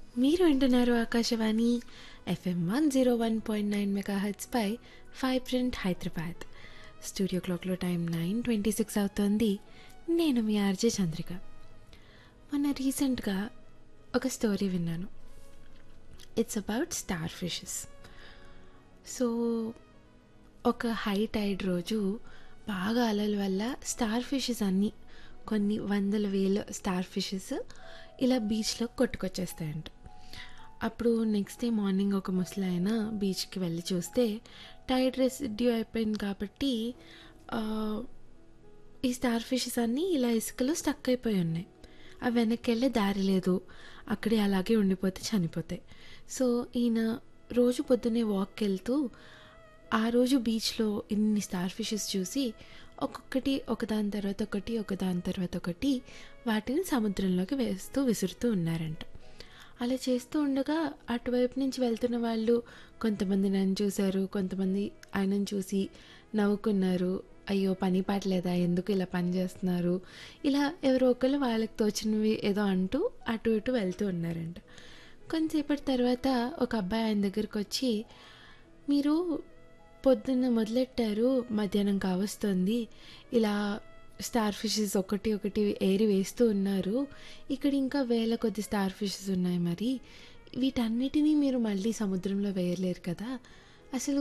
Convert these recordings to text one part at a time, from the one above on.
మీరు వింటున్నారు Akashvani FM one zero one point nine mega హెడ్స్పై వైబ్రెంట్ హైదరాబాద్ స్టూడియో క్లాక్లో టైం నైన్ ట్వంటీ సిక్స్ అవుతోంది నేను మీ ఆర్జే చంద్రిక మొన్న రీసెంట్గా ఒక స్టోరీ విన్నాను it's about star fishes so ఒక హై టైడ్ రోజు బాగా అలల వల్ల స్టార్ ఫిషెస్ అన్నీ కొన్ని వందల వేల స్టార్ ఫిషెస్ ఇలా బీచ్లో కొట్టుకొచ్చేస్తాయంట అప్పుడు నెక్స్ట్ డే మార్నింగ్ ఒక ముసలాయన బీచ్కి వెళ్ళి చూస్తే టైడ్ రెసిడ్యూ అయిపోయింది కాబట్టి ఆ, ఈ స్టార్ ఫిషెస్ అన్నీ ఇలా ఇసుకలో స్టక్ అయిపోయి ఉన్నాయి అవి వెనక్కి వెళ్ళే దారి లేదు అక్కడే అలాగే ఉండిపోతే చనిపోతాయి సో ఈయన రోజు పొద్దున్నే వాక్కి వెళ్తూ ఆ రోజు బీచ్లో ఇన్ని స్టార్ ఫిషెస్ చూసి ఒక్కొక్కటి ఒకదాని తర్వాత ఒకటి ఒకదాని తర్వాత ఒకటి వాటిని సముద్రంలోకి వేస్తూ విసురుతూ ఉన్నారంట అలా చేస్తూ ఉండగా అటువైపు నుంచి వెళ్తున్న వాళ్ళు కొంతమంది నన్ను చూశారు కొంతమంది ఆయనను చూసి నవ్వుకున్నారు అయ్యో పని పాటలేదా ఎందుకు ఇలా పని చేస్తున్నారు ఇలా ఎవరో ఒకరు వాళ్ళకి తోచినవి ఏదో అంటూ అటు ఇటు వెళ్తూ ఉన్నారంట కొంతసేపటి తర్వాత ఒక అబ్బాయి ఆయన దగ్గరికి వచ్చి మీరు పొద్దున్న మొదలెట్టారు మధ్యాహ్నం కావస్తుంది ఇలా స్టార్ ఫిషెస్ ఒకటి ఒకటి ఏరి వేస్తూ ఉన్నారు ఇక్కడ ఇంకా వేల కొద్ది స్టార్ ఫిషెస్ ఉన్నాయి మరి వీటన్నిటినీ మీరు మళ్ళీ సముద్రంలో వేయలేరు కదా అసలు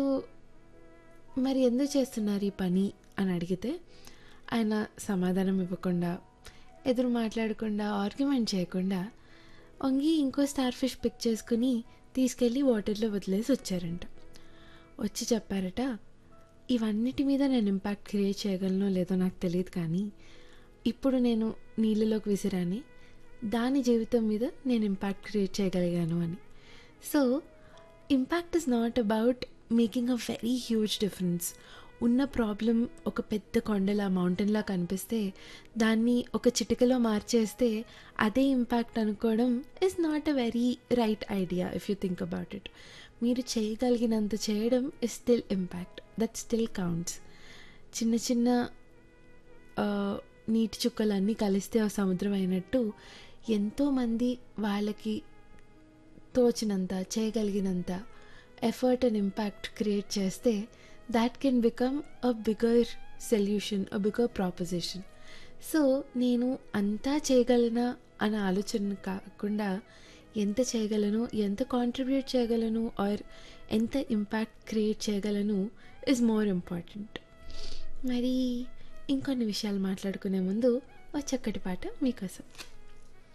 మరి ఎందుకు చేస్తున్నారు ఈ పని అని అడిగితే ఆయన సమాధానం ఇవ్వకుండా ఎదురు మాట్లాడకుండా ఆర్గ్యుమెంట్ చేయకుండా వంగి ఇంకో స్టార్ ఫిష్ పిక్ చేసుకుని తీసుకెళ్ళి వాటర్లో వదిలేసి వచ్చారంట వచ్చి చెప్పారట ఇవన్నిటి మీద నేను ఇంపాక్ట్ క్రియేట్ చేయగలనో లేదో నాకు తెలియదు కానీ ఇప్పుడు నేను నీళ్ళలోకి విసిరాని దాని జీవితం మీద నేను ఇంపాక్ట్ క్రియేట్ చేయగలిగాను అని so impact is not about making a very huge difference ఉన్న ప్రాబ్లం ఒక పెద్ద కొండలా మౌంటైన్లా కనిపిస్తే దాన్ని ఒక చిటికలో మార్చేస్తే అదే ఇంపాక్ట్ అనుకోవడం is not a very right idea if you think about it మీరు చేయగలిగినంత చేయడం is still impact that still counts చిన్న చిన్న ఆ, నీటి చుక్కలన్నీ కలిస్తే ఆ సముద్రం అయినట్టు ఎంతోమంది వాళ్ళకి తోచినంత చేయగలిగినంత ఎఫర్ట్ అండ్ ఇంపాక్ట్ క్రియేట్ చేస్తే that can become a bigger solution a bigger proposition so నేను అంతా చేయగలనా అనే ఆలోచన కాకుండా ఎంత చేయగలను ఎంత కాంట్రిబ్యూట్ చేయగలను ఆర్ ఎంత ఇంపాక్ట్ క్రియేట్ చేయగలను ఇస్ మోర్ ఇంపార్టెంట్ మరి ఇంకొన్ని విషయాలు మాట్లాడుకునే ముందు ఒక చక్కటి పాట మీకోసం